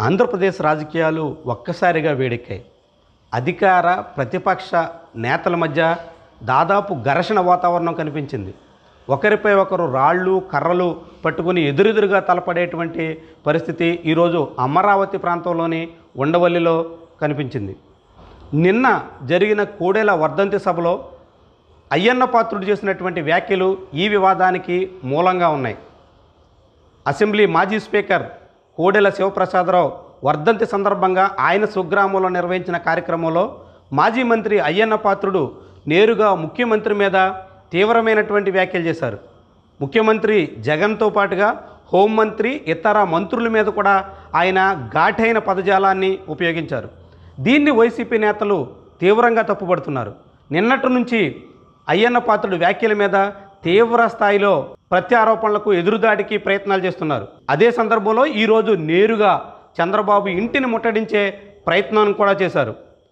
ఆంధ్రప్రదేశ్ రాజకీయాలు ఒక్కసారిగా వేడెక్కాయి అధికార ప్రతిపక్ష నేతల మధ్య దాదాపు ఘర్షణ వాతావరణం కనిపించింది ఒకరిపై ఒకరు రాళ్ళు కర్రలు పట్టుకుని ఎదురెదురుగా తలపడేటువంటి పరిస్థితి ఈరోజు అమరావతి ప్రాంతంలోని ఉండవల్లిలో కనిపించింది నిన్న జరిగిన కోడెల వర్ధంతి సభలో అయ్యన్న పాత్రుడు చేసినటువంటి వ్యాఖ్యలు ఈ వివాదానికి మూలంగా ఉన్నాయి అసెంబ్లీ మాజీ స్పీకర్ కోడెల శివప్రసాదరావు వర్ధంతి సందర్భంగా ఆయన స్వగ్రామంలో నిర్వహించిన కార్యక్రమంలో మాజీ మంత్రి అయ్యన్న పాత్రుడు నేరుగా ముఖ్యమంత్రి మీద తీవ్రమైనటువంటి వ్యాఖ్యలు చేశారు ముఖ్యమంత్రి జగన్తో పాటుగా హోంమంత్రి ఇతర మంత్రుల మీద కూడా ఆయన ఘాటైన పదజాలాన్ని ఉపయోగించారు దీన్ని వైసీపీ నేతలు తీవ్రంగా తప్పుపడుతున్నారు నిన్నటి నుంచి అయ్యన్న పాత్రుడు వ్యాఖ్యల మీద తీవ్ర స్థాయిలో ప్రత్యారోపణలకు ఎదురుదాడికి ప్రయత్నాలు చేస్తున్నారు అదే సందర్భంలో ఈరోజు నేరుగా చంద్రబాబు ఇంటిని ముట్టడించే ప్రయత్నాన్ని కూడా చేశారు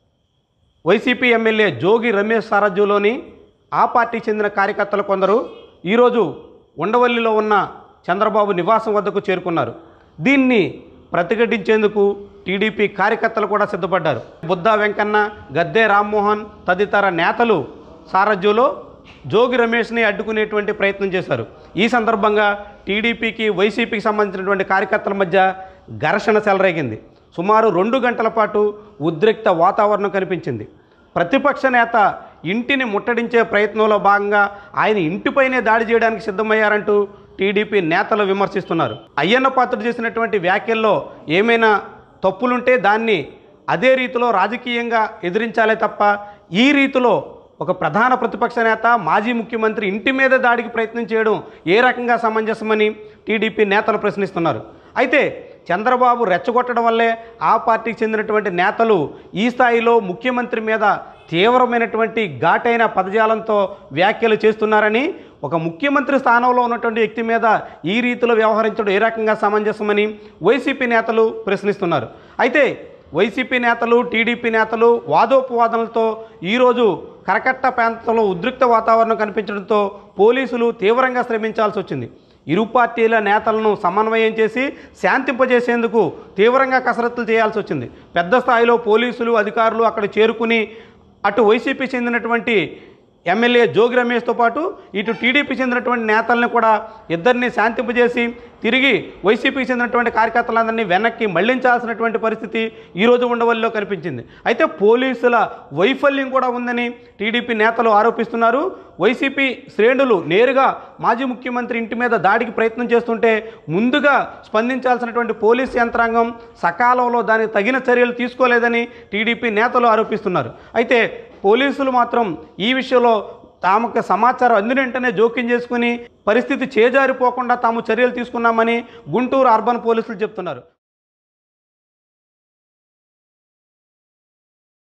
వైసీపీ ఎమ్మెల్యే జోగి రమేష్ సారథ్యంలోని ఆ పార్టీకి చెందిన కార్యకర్తలు కొందరు ఈరోజు ఉండవల్లిలో ఉన్న చంద్రబాబు నివాసం వద్దకు చేరుకున్నారు దీన్ని ప్రతిఘటించేందుకు టీడీపీ కార్యకర్తలు కూడా సిద్ధపడ్డారు బుద్ధా వెంకన్న గద్దే రామ్మోహన్ తదితర నేతలు సారథ్యంలో జోగి రమేష్ని అడ్డుకునేటువంటి ప్రయత్నం చేశారు ఈ సందర్భంగా టీడీపీకి వైసీపీకి సంబంధించినటువంటి కార్యకర్తల మధ్య ఘర్షణ చెలరేగింది సుమారు రెండు గంటల పాటు ఉద్రిక్త వాతావరణం కనిపించింది ప్రతిపక్ష నేత ఇంటిని ముట్టడించే ప్రయత్నంలో భాగంగా ఆయన ఇంటిపైనే దాడి చేయడానికి సిద్ధమయ్యారంటూ టీడీపీ నేతలు విమర్శిస్తున్నారు అయ్యన్న పాత్రుడు చేసినటువంటి వ్యాఖ్యల్లో ఏమైనా తప్పులుంటే దాన్ని అదే రీతిలో రాజకీయంగా ఎదిరించాలే తప్ప ఈ రీతిలో ఒక ప్రధాన ప్రతిపక్ష నేత మాజీ ముఖ్యమంత్రి ఇంటి మీద దాడికి ప్రయత్నం చేయడం ఏ రకంగా సమంజసమని టీడీపీ నేతలు ప్రశ్నిస్తున్నారు అయితే చంద్రబాబు రెచ్చగొట్టడం వల్లే ఆ పార్టీకి చెందినటువంటి నేతలు ఈ స్థాయిలో ముఖ్యమంత్రి మీద తీవ్రమైనటువంటి ఘాటైన పదజాలంతో వ్యాఖ్యలు చేస్తున్నారని ఒక ముఖ్యమంత్రి స్థానంలో ఉన్నటువంటి వ్యక్తి మీద ఈ రీతిలో వ్యవహరించడం ఏ రకంగా సమంజసమని వైసీపీ నేతలు ప్రశ్నిస్తున్నారు అయితే వైసీపీ నేతలు టీడీపీ నేతలు వాదోపవాదనలతో ఈరోజు కరకట్ట ప్రాంతంలో ఉద్రిక్త వాతావరణం కనిపించడంతో పోలీసులు తీవ్రంగా శ్రమించాల్సి వచ్చింది ఇరు పార్టీల నేతలను సమన్వయం చేసి శాంతింపజేసేందుకు తీవ్రంగా కసరత్తులు చేయాల్సి వచ్చింది పెద్ద స్థాయిలో పోలీసులు అధికారులు అక్కడ చేరుకుని అటు వైసీపీ చెందినటువంటి ఎమ్మెల్యే జోగి రమేష్తో పాటు ఇటు టీడీపీ చెందినటువంటి నేతల్ని కూడా ఇద్దరిని శాంతింపజేసి తిరిగి వైసీపీకి చెందినటువంటి కార్యకర్తలందరినీ వెనక్కి మళ్లించాల్సినటువంటి పరిస్థితి ఈరోజు ఉండవల్లిలో కనిపించింది అయితే పోలీసుల వైఫల్యం కూడా ఉందని టీడీపీ నేతలు ఆరోపిస్తున్నారు వైసీపీ శ్రేణులు నేరుగా మాజీ ముఖ్యమంత్రి ఇంటి మీద దాడికి ప్రయత్నం చేస్తుంటే ముందుగా స్పందించాల్సినటువంటి పోలీస్ యంత్రాంగం సకాలంలో దానికి తగిన చర్యలు తీసుకోలేదని టీడీపీ నేతలు ఆరోపిస్తున్నారు అయితే పోలీసులు మాత్రం ఈ విషయంలో తామకు సమాచారం అందిన వెంటనే జోక్యం చేసుకుని పరిస్థితి చేజారిపోకుండా తాము చర్యలు తీసుకున్నామని గుంటూరు అర్బన్ పోలీసులు చెప్తున్నారు